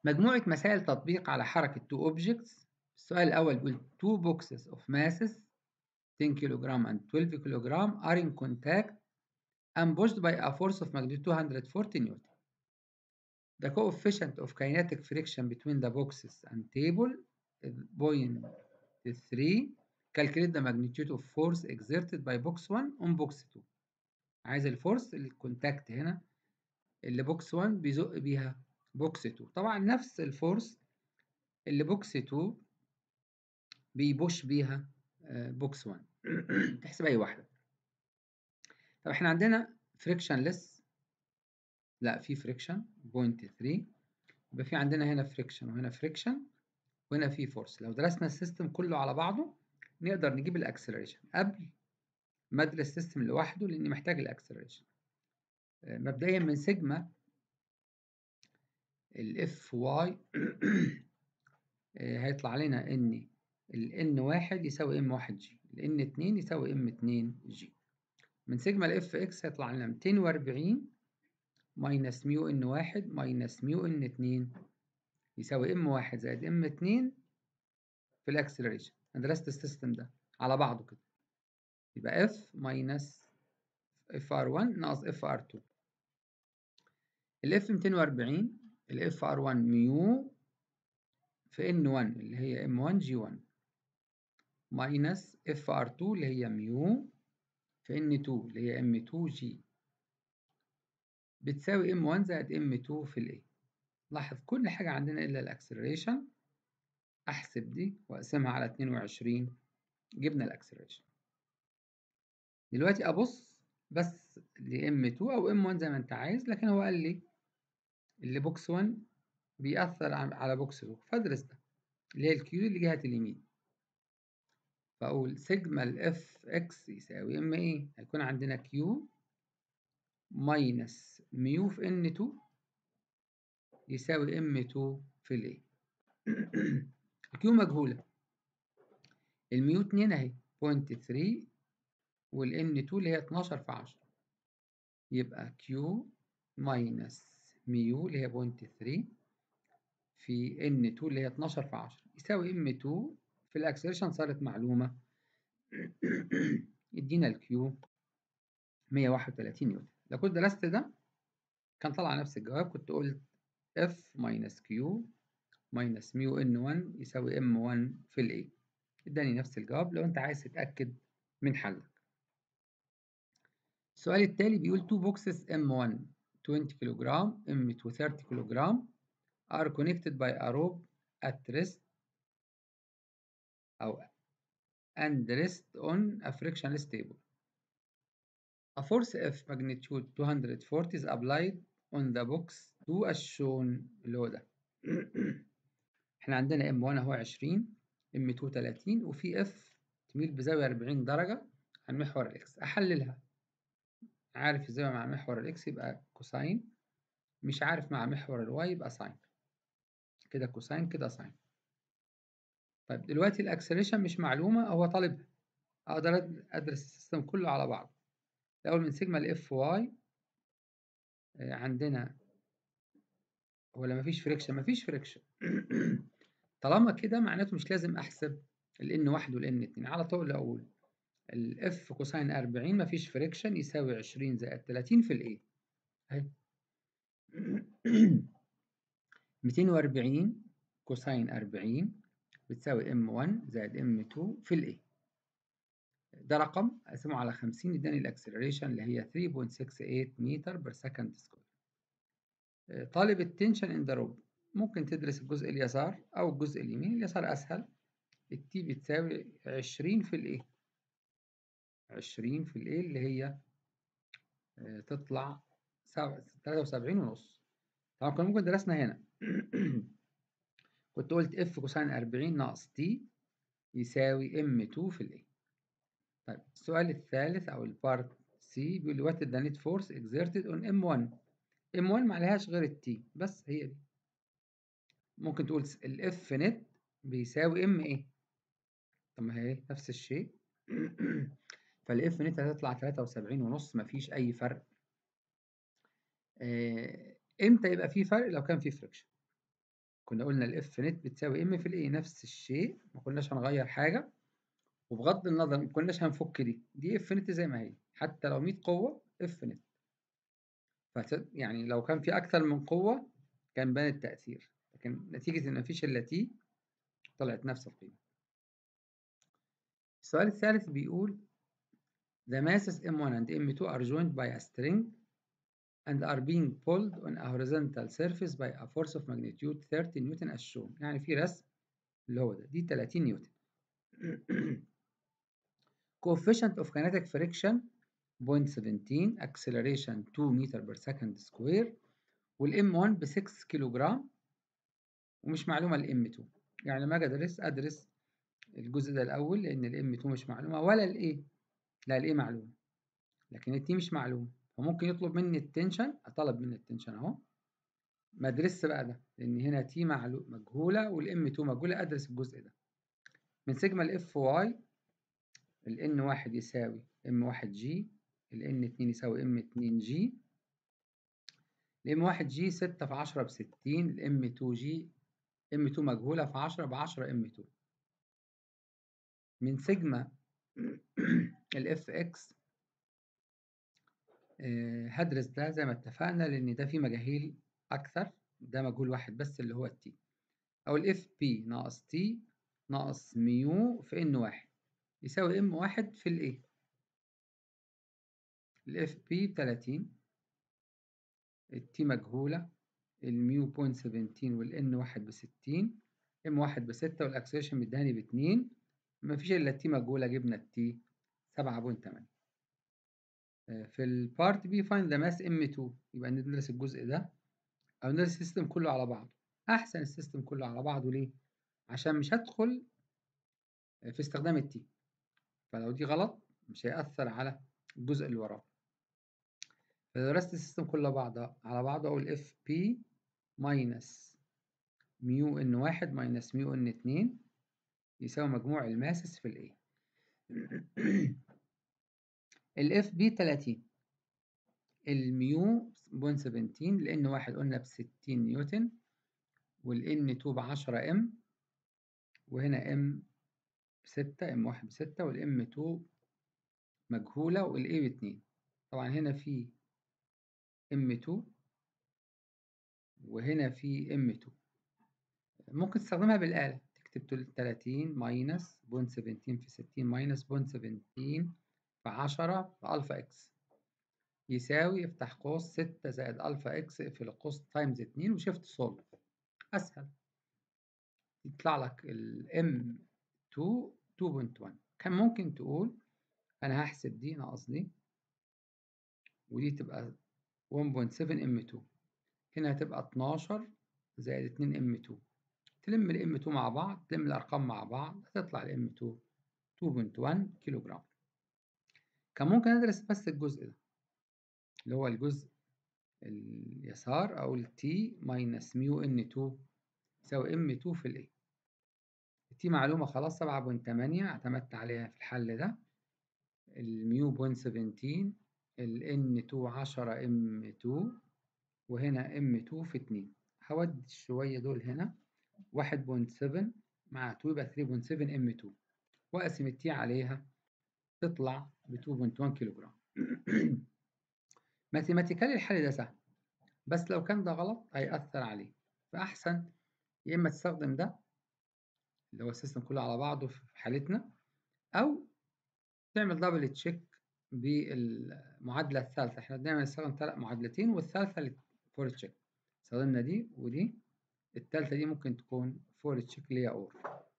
مجموعة مسائل تطبيق على حركة two objects السؤال الأول بيقول two boxes of masses 10 kilogram and 12 kilogram are in contact and pushed by a force of magnitude 240 newton. The coefficient of kinetic friction between the boxes and table is 0.3 calculate the magnitude of force exerted by box 1 on box 2 عايز الفورس الكونتاكت هنا اللي بوكس 1 بيزق بيها بوكس 2 طبعا نفس الفورس اللي بوكس 2 بيبوش بيها بوكس 1 تحسب اي واحده طب احنا عندنا فريكشنلس لا في فريكشن بوينت 3 يبقى في عندنا هنا فريكشن وهنا فريكشن وهنا في فورس لو درسنا السيستم كله على بعضه نقدر نجيب الاكسلريشن قبل ما ادرس السيستم لوحده لاني محتاج الاكسلريشن مبدئيا من سيجما الاف واي هيطلع لنا ان ال n1 يساوي m1 g ال n2 يساوي m2 g من سيجما الاف اكس هيطلع لنا 240 ماينس ميو ان 1 ماينس ميو ان 2 يساوي ام 1 زائد ام 2 في الاكسلريشن انا درست السيستم ده على بعضه كده يبقى اف ماينس اف ار 1 ناقص اف ار 2 الاف 240 الاف ار 1 ميو في ان 1 اللي هي ام 1 جي 1 ماينس اف ار 2 اللي هي ميو في ان 2 اللي هي ام 2 جي بتساوي ام 1 زائد ام 2 في الاي لاحظ كل حاجة عندنا إلا الأكسلريشن أحسب دي وأقسمها على 22 جبنا الأكسلريشن دلوقتي أبص بس ل M2 أو M1 زي ما أنت عايز لكن هو قال لي اللي بوكس 1 بيأثر على بوكس 2 فأدرس ده اللي هي الكيو اللي جهة اليمين فأقول سيجما الإف إكس يساوي إم إيه هيكون عندنا كيو ماينس ميو في إن 2 يساوي ام 2 في الاي الكيو مجهولة الميو 2 اهي بوينت 3 والان 2 اللي هي 12 في 10 يبقى كيو ماينس ميو اللي هي بوينت 3 في ان 2 اللي هي 12 في 10 يساوي ام 2 في الاكسلريشن صارت معلومة يدينا الكيو 131 نيوتن لو كنت درست ده كان طلع نفس الجواب كنت قلت F minus Q minus mu N1 يساوي M1 في ال A اداني نفس الجواب لو انت عايز تتأكد من حلك السؤال التالي بيقول two boxes M1 20 كيلوغرام M2 30 كيلوغرام are connected by a rope at rest أو and rest on a frictionless table. A force F magnitude 240 is applied on the box 2 as shown اللي هو ده احنا عندنا M1 اهو 20 M2 30 وفي F تميل بزاوية 40 درجة عن محور الإكس أحللها عارف الزاوية مع محور الإكس يبقى كوساين مش عارف مع محور الواي يبقى ساين كده كوساين كده ساين طيب دلوقتي الأكسلريشن مش معلومة هو طالبها أقدر أدرس السيستم كله على بعض الأول من سيجما الإف واي عندنا ولا مفيش فريكشن مفيش فريكشن طالما كده معناته مش لازم احسب ال واحد وال اتنين على طول اقول الاف كوساين 40 مفيش فريكشن يساوي 20 زائد 30 في الايه اهي 240 كوساين 40 بتساوي ام 1 زائد ام 2 في الايه ده رقم اقسمه على 50 اداني الاكسلريشن اللي هي 3.68 متر بير سكند سكوير طالب التنشن ان ذا روب ممكن تدرس الجزء اليسار او الجزء اليمين اليسار اسهل التي بتساوي 20 في الايه 20 في الايه اللي هي تطلع 73 ونص طبعا كنا ممكن درسنا هنا كنت قلت اف كوساين 40 ناقص تي يساوي ام 2 في الايه طيب السؤال الثالث او البارت سي بيقول لي وات ذا نت فورس exerted on M1 M1 ما عليهاش غير التي بس هي دي ممكن تقول الاف نت بيساوي ام ايه طب ما هي نفس الشيء فالاف نت هتطلع 73 ونص مفيش اي فرق آه امتى يبقى في فرق لو كان في فريكشن كنا قلنا الاف نت بتساوي ام في الاي نفس الشيء ما كناش هنغير حاجه وبغض النظر ما كناش هنفك دي دي اف نت زي ما هي حتى لو 100 قوه اف نت يعني لو كان في اكثر من قوه كان بان التاثير لكن نتيجه ان مفيش الا تي طلعت نفس القيمه السؤال الثالث بيقول The masses M1 and M2 are joined by a string and are being pulled on a horizontal surface by a force of magnitude 30 نيوتن as shown يعني في رسم اللي هو ده دي 30 نيوتن coefficient of kinetic friction 0.17 acceleration 2 meter per second square والام 1 ب 6 كيلو جرام ومش معلومه الام 2 يعني لما اجي ادرس ادرس الجزء ده الاول لان الام 2 مش معلومه ولا الايه لا الايه معلومه لكن التي مش معلومه فممكن يطلب مني التنشن اطلب مني التنشن اهو ما ادرسش بقى ده لان هنا تي مجهوله والام 2 مجهوله ادرس الجزء ده من سيجما الاف واي الان واحد يساوي ام واحد جي الان اتنين يساوي ام اتنين جي الام واحد جي ستة في عشرة بستين الام اتنين جي ام اتنين مجهولة في عشرة بعشرة ام اتنين من سيجما الاف اكس هدرس ده زي ما اتفقنا لان ده فيه مجاهيل اكثر ده مجهول واحد بس اللي هو التي او الاف بي ناقص تي ناقص ميو في ان واحد يساوي ام واحد في الايه الاف بي بتلاتين التي مجهولة الميو بوينت سفنتين والان واحد بستين ام واحد بستة والاكسلريشن مداني باتنين مفيش الا التي مجهولة جبنا التي سبعة بوينت تمانية في البارت بي فايند ذا ماس ام 2 يبقى ندرس الجزء ده او ندرس السيستم كله على بعضه احسن السيستم كله على بعضه ليه عشان مش هدخل في استخدام التي فلو دي غلط مش هيأثر على الجزء اللي وراه فدرست السيستم كله بعضها على بعضه اقول اف بي ماينس ميو ان واحد ماينس ميو ان اتنين يساوي مجموع الماسس في الايه الاف بي 30 الميو بوينت 17 لان واحد قلنا ب 60 نيوتن والان 2 ب 10 ام وهنا ام 6 ام 1 ب 6 والام 2 مجهوله والاي ب 2 طبعا هنا في ام 2 وهنا في ام 2 ممكن تستخدمها بالآلة تكتب 30 ماينس بوينت 17 في 60 ماينس بوينت 17 في 10 في ألفا إكس يساوي افتح قوس 6 زائد ألفا إكس اقفل القوس تايمز 2 وشيفت سولف أسهل يطلع لك ال M2 2.1 كان ممكن تقول أنا هحسب دي ناقص دي ودي تبقى 1.7 M2 هنا هتبقى 12 زائد 2 M2 تلم ال M2 مع بعض تلم الأرقام مع بعض هتطلع ال M2 2.1 كيلو جرام كان ممكن أدرس بس الجزء ده اللي هو الجزء اليسار أو ال T ماينس ميو N2 يساوي M2 في ال A التي معلومة خلاص 7.8 اعتمدت عليها في الحل ده الميو بوينت 17 ال N2 10 M2 وهنا M2 في 2 هودي شوية دول هنا 1.7 مع 2 يبقى 3.7 M2 وأقسم التي عليها تطلع ب 2.1 كيلو جرام ماثيماتيكالي الحل ده سهل بس لو كان ده غلط هيأثر عليه فأحسن يا إما تستخدم ده اللي هو السيستم كله على بعضه في حالتنا أو تعمل دبل تشيك بالمعادلة الثالثة احنا دايما نستخدم ثلاث معادلتين والثالثة فور تشيك استخدمنا دي ودي الثالثة دي ممكن تكون فور تشيك اللي هي اور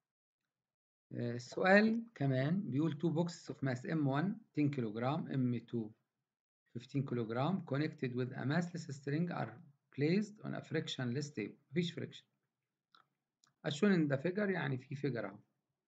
السؤال كمان بيقول two boxes of mass M1 10 كيلوغرام M2 15 كيلوغرام connected with a massless string are placed on a frictionless table مفيش friction as shown in the figure يعني في figure اهو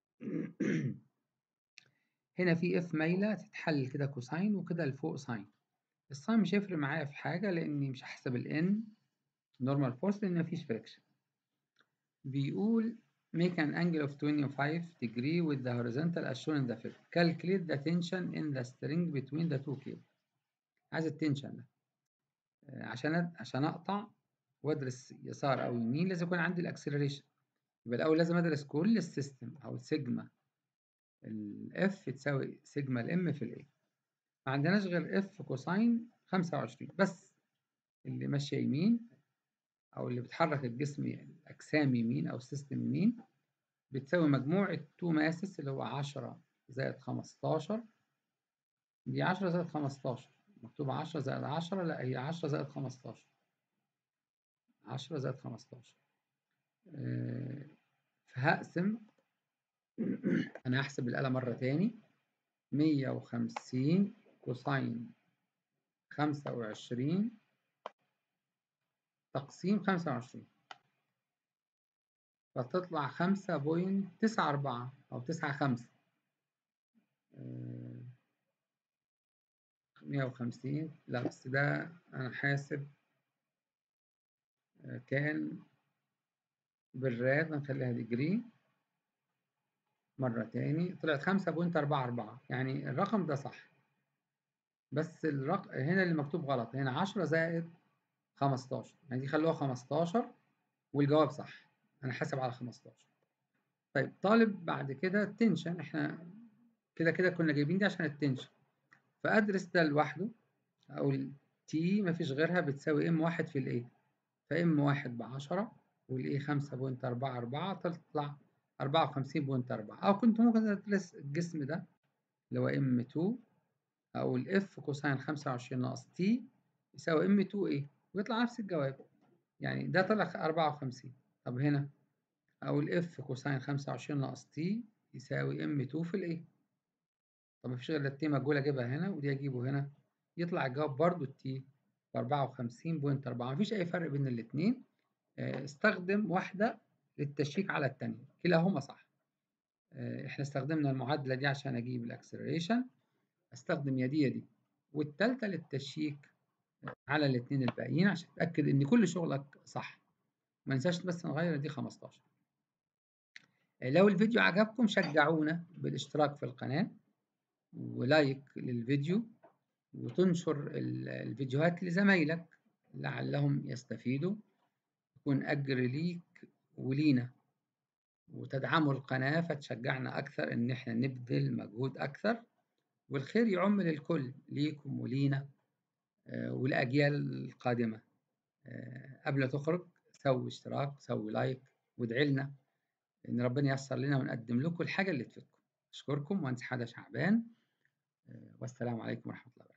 هنا في اف مايله تتحلل كده كوساين وكده لفوق ساين الساين مش هيفرق معايا في حاجه لاني مش هحسب الان نورمال فورس لان مفيش فريكشن بيقول make an angle of 25 degree with the horizontal as shown in the figure calculate the tension in the string between the two cables عايز التنشن ده عشان عشان اقطع وادرس يسار او يمين لازم يكون عندي الاكسلريشن يبقى الاول لازم ادرس كل السيستم او سيجما الاف تساوي سيجما الام في الاي ما عندناش غير اف كوساين 25 بس اللي ماشيه يمين او اللي بتحرك الجسم الاجسام يمين او السيستم يمين بتساوي مجموع التو ماسس اللي هو 10 زائد 15 دي 10 زائد 15 مكتوب 10 زائد 10 لا هي 10 زائد 15 10 زائد 15 أه فهقسم أنا هحسب الآلة مرة تاني 150 كوساين 25 تقسيم 25 فتطلع 5.94 أو 95 150 لا بس ده أنا حاسب كان بالراد نخليها ديجري مرة تاني طلعت 5.44 يعني الرقم ده صح بس الرقم هنا اللي مكتوب غلط هنا 10 زائد 15 يعني دي خلوها 15 والجواب صح أنا حاسب على 15 طيب طالب بعد كده التنشن احنا كده كده كنا جايبين دي عشان التنشن فأدرس ده لوحده أقول تي مفيش غيرها بتساوي ام واحد في الايه فام واحد بعشرة والايه خمسة بوينت أربعة أربعة تطلع أربعة وخمسين بوينت أربعة أو كنت ممكن أدرس الجسم ده اللي هو ام تو أو الاف كوساين خمسة وعشرين ناقص تي يساوي ام تو ايه ويطلع نفس الجواب يعني ده طلع أربعة وخمسين طب هنا أو الاف كوساين خمسة وعشرين ناقص تي يساوي ام تو في الايه طب مفيش غير التي مجهول اجيبها هنا ودي اجيبه هنا يطلع الجواب برضو التي ب 54.4 مفيش اي فرق بين الاثنين استخدم واحده للتشيك على الثانيه كلاهما صح احنا استخدمنا المعادله دي عشان اجيب الاكسلريشن استخدم يا دي يا دي والثالثه للتشيك على الاثنين الباقيين عشان اتاكد ان كل شغلك صح ما ننساش بس نغير دي 15 لو الفيديو عجبكم شجعونا بالاشتراك في القناه ولايك للفيديو وتنشر الفيديوهات لزمايلك لعلهم يستفيدوا يكون أجر ليك ولينا وتدعموا القناة فتشجعنا أكثر إن إحنا نبذل مجهود أكثر والخير يعم للكل ليكم ولينا والأجيال القادمة قبل تخرج سوي اشتراك سوي لايك وادعي لنا إن ربنا ييسر لنا ونقدم لكم الحاجة اللي تفيدكم أشكركم مهندس حدا شعبان والسلام عليكم ورحمة الله